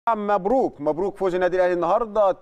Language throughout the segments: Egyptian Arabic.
مبروك مبروك فوز النادي الاهلي النهارده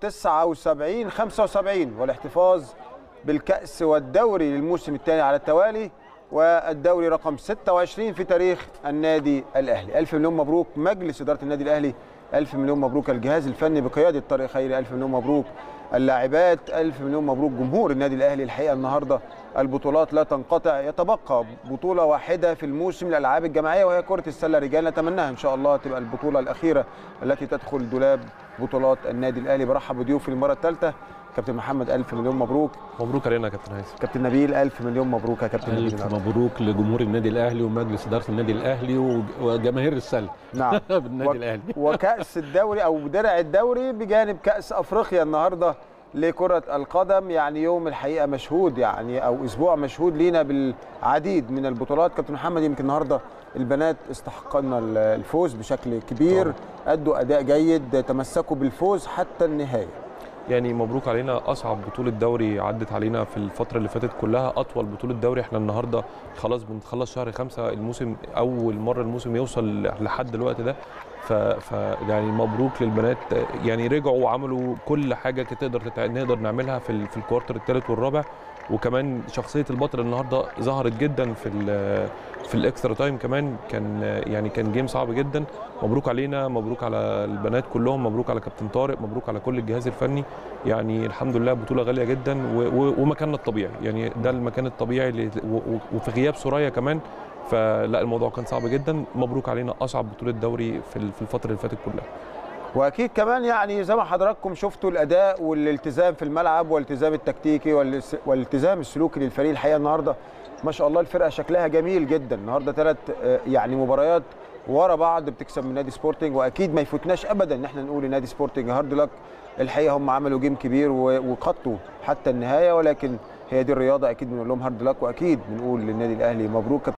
79 75 والاحتفاظ بالكأس والدوري للموسم الثاني على التوالي والدوري رقم 26 في تاريخ النادي الاهلي الف مليون مبروك مجلس اداره النادي الاهلي الف مليون مبروك الجهاز الفني بقياده طارق خيري الف مليون مبروك اللاعبات الف مليون مبروك جمهور النادي الاهلي الحقيقه النهارده البطولات لا تنقطع يتبقى بطوله واحده في الموسم الالعاب الجماعيه وهي كره السله رجال نتمناها ان شاء الله تبقى البطوله الاخيره التي تدخل دولاب بطولات النادي الاهلي برحب بضيوفي المره الثالثه كابتن محمد الف مليون مبروك مبروك علينا يا كابتن هيثم كابتن نبيل الف مليون مبروك يا كابتن نبيل ألف مبروك لجمهور النادي الأهلي ومجلس إدارة النادي الأهلي وج- وجماهير السلة نعم بالنادي و- الأهلي وكأس الدوري أو درع الدوري بجانب كأس أفريقيا النهاردة لكرة القدم يعني يوم الحقيقة مشهود يعني أو أسبوع مشهود لينا بالعديد من البطولات كابتن محمد يمكن النهاردة البنات استحقنا ال- الفوز بشكل كبير أدوا أداء جيد تمسكوا بالفوز حتى النهاية يعني مبروك علينا اصعب بطوله دوري عدت علينا في الفتره اللي فاتت كلها اطول بطوله دوري احنا النهارده خلاص بنخلص شهر خمسة الموسم اول مره الموسم يوصل لحد الوقت ده ف, ف يعني مبروك للبنات يعني رجعوا وعملوا كل حاجه كانت تقدر تتع... نقدر نعملها في ال... في الكوارتر الثالث والرابع وكمان شخصيه البطل النهارده ظهرت جدا في ال... في الاكسترا تايم كمان كان يعني كان جيم صعب جدا مبروك علينا مبروك على البنات كلهم مبروك على كابتن طارق مبروك على كل الجهاز الفني يعني الحمد لله بطوله غاليه جدا و... و... ومكاننا الطبيعي يعني ده المكان الطبيعي اللي... و... و... وفي غياب سوريا كمان فلا الموضوع كان صعب جدا مبروك علينا اصعب بطوله دوري في ال- في الفتره اللي فاتت كلها واكيد كمان يعني زي ما حضراتكم شفتوا الاداء والالتزام في الملعب والالتزام التكتيكي والاس- والالتزام السلوكي للفريق الحقيقه النهارده ما شاء الله الفرقه شكلها جميل جدا النهارده ثلاث يعني مباريات ورا بعض بتكسب من نادي سبورتنج واكيد ما يفوتناش ابدا ان احنا نقول لنادي سبورتنج هارد لك الحقيقه هم عملوا جيم كبير و- وخطوا حتى النهايه ولكن هي دي الرياضه اكيد بنقول لهم هارد لك واكيد بنقول للنادي الاهلي مبروك